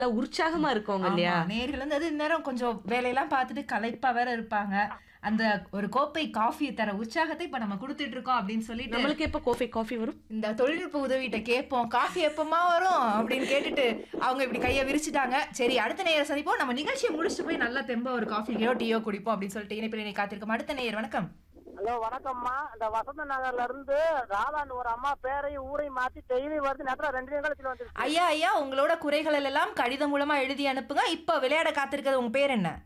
உற்சாகமா இருக்கவங்க இல்லையா ஆமா, நேர்கள் வந்து அது நேரம் கொஞ்சம் வேலையெல்லாம் பார்த்துட்டு களைப்பா வேற இருப்பாங்க அந்த ஒரு கோப்பை காஃபியை தர உற்சாகத்தை இப்ப நம்ம கொடுத்துட்டு இருக்கோம் அப்படின்னு சொல்லிட்டு நம்மளுக்கு எப்ப காஃபி காஃபி வரும் இந்த தொழில்நுட்ப உதவிகிட்ட கேட்போம் காஃபி எப்பமா வரும் அப்படின்னு கேட்டுட்டு அவங்க இப்படி கையை விரிச்சிட்டாங்க சரி அடுத்த நேரம் சந்திப்போம் நம்ம நிகழ்ச்சியை முடிச்சுட்டு போய் நல்லா தெம்பா ஒரு காஃபியோ டீயோ குடிப்போம் அப்படின்னு சொல்லிட்டு இணைப்பில் இணை காத்திருக்கோம் அடுத்த நேயர் வணக்கம் ஹலோ வணக்கம்மா இந்த வசந்த நகர்ல இருந்து ராதான்னு ஒரு அம்மா பேரையும் ஊரையும் மாத்தி டெய்லி வருது நேரத்துல ரெண்டு நிகழ்ச்சியில் வந்துருச்சு ஐயா ஐயா உங்களோட குறைகள் எல்லாம் கடிதம் மூலமா எழுதி அனுப்புங்க இப்ப விளையாட காத்திருக்கிறது உங்க பேர் என்ன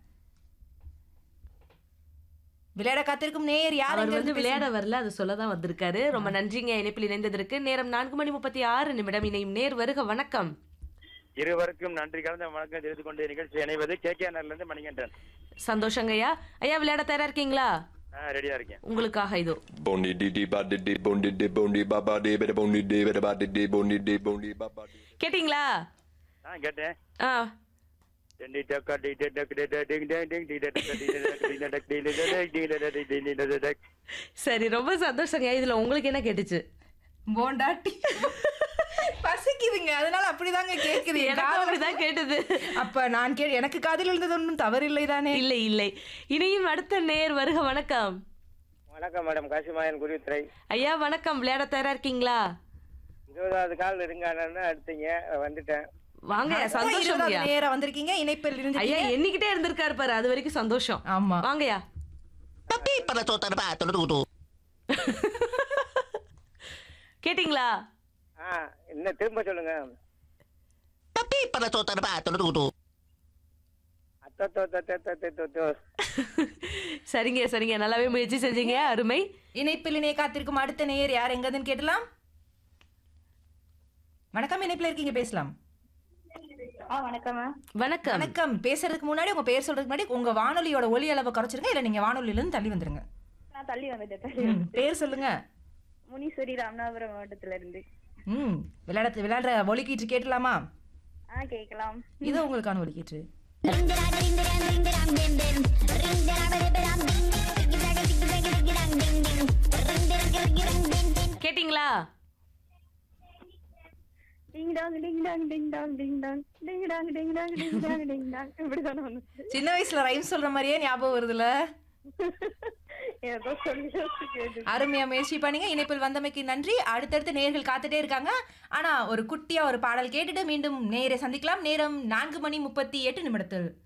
விளையாட காத்திருக்கும் நேயர் யார் அவர் எங்க வந்து இருந்து விளையாட வரல அது சொல்லதான் வந்திருக்காரு ரொம்ப நன்றிங்க இணைப்பில் இணைந்ததற்கு நேரம் நான்கு மணி முப்பத்தி ஆறு நிமிடம் இணையும் நேர் வருக வணக்கம் இருவருக்கும் நன்றி கலந்த வணக்கம் தெரிவித்துக் கொண்டு நிகழ்ச்சி இணைவது கே கே இருந்து மணிகண்டன் சந்தோஷங்க ஐயா ஐயா விளையாட தயாரா இருக்கீங்களா ரெடியா இருக்கேன் உங்களுக்காக இதோ Bondi di di ba di di bondi di bondi ba ba di ba bondi di ba ba di di bondi di bondi ba ba di. கேட்டிங்களா ஆ கேட்டேன் ஆ டிண்டி டக்கா டி டி டக் டி டி டிங் டிங் டிங் டி டி டக் டி டி டக் டி டி டக் டி டி டக் டி டி டக் டி டி டி டக். சரி ரொம்ப சந்தோஷங்க இதுல உங்களுக்கு என்ன கேட்டுச்சு போண்டா டீ பசிக்குதுங்க அதனால அப்படிதாங்க கேக்குது என் எனக்கு காதுல- அப்படிதான் கேட்டது அப்ப நான் கே எனக்கு காதில் இருந்தது ஒன்றும் தவறு இல்லை தானே இல்லை இல்லை இனியும் அடுத்த நேர் வருக வணக்கம் வணக்கம் மேடம் காசிமாயன் குருவித்துறை ஐயா வணக்கம் விளையாட தயாரா இருக்கீங்களா இருபதாவது கால் இருங்கானு அடுத்தீங்க வந்துட்டேன் வாங்க சந்தோஷம் இருபதாவது ஐயா நேரம் வந்திருக்கீங்க இணைப்பில் இருந்து ஐயா எண்ணிக்கிட்டே இருந்திருக்காரு பாரு அது வரைக்கும் சந்தோஷம் ஆமா வாங்கய்யா கேட்டிங்களா ஆ என்ன திரும்ப சொல்லுங்க அத்தோ தோ தோ தோ தோ தோ தோ. சரிங்க சரிங்க நல்லாவே முயற்சி செஞ்சீங்க அருமை இணைப்பில் இணைய காத்திருக்கும் அடுத்த நேயர் யார் எங்கதுன்னு கேட்டலாம் வணக்கம் இணைப்பில் இருக்கீங்க பேசலாம் ஆ வணக்கம் மேம் வணக்கம் வணக்கம் பேசுறதுக்கு முன்னாடி உங்க பேர் சொல்றதுக்கு முன்னாடி உங்க வானொலியோட ஒலி அளவை குறைச்சிருங்க இல்ல நீங்க வானொலியில இருந்து தள்ளி வந்துருங்க நான் தள்ளி வந்துட்டேன் தள்ளி ம், வந்துட்டேன். பேர் சொல்லுங்க முனீஸ்வரி ராமநாதபுரம் மாவட்டத்துல இருந்து ம் விளையாட விளையாடுற ஒலிக்கீற்று கேட்டலாமா ஆ கேட்கலாம் இது உங்களுக்கான ஒலிக்கீற்று கேட்டிங்களா டிங் டாங் டிங் டாங் டிங் டாங் டிங் டாங் டிங் டாங் டிங் டாங் டிங் டாங் டிங் டாங் இப்படிதானே வந்துச்சு சின்ன வயசுல ரைம் சொல்ற மாதிரியே ஞாபகம் வருதுல ஏதோ சொல்லி யோசிச்சு கேட்டு அருமையா முயற்சி பண்ணீங்க இணைப்பில் வந்தமைக்கு நன்றி அடுத்தடுத்து நேர்கள் காத்துட்டே இருக்காங்க ஆனா ஒரு குட்டியா ஒரு பாடல் கேட்டுட்டு மீண்டும் நேரை சந்திக்கலாம் நேரம் நான்கு மணி முப்பத்தி எட்டு நிமிடத்தில்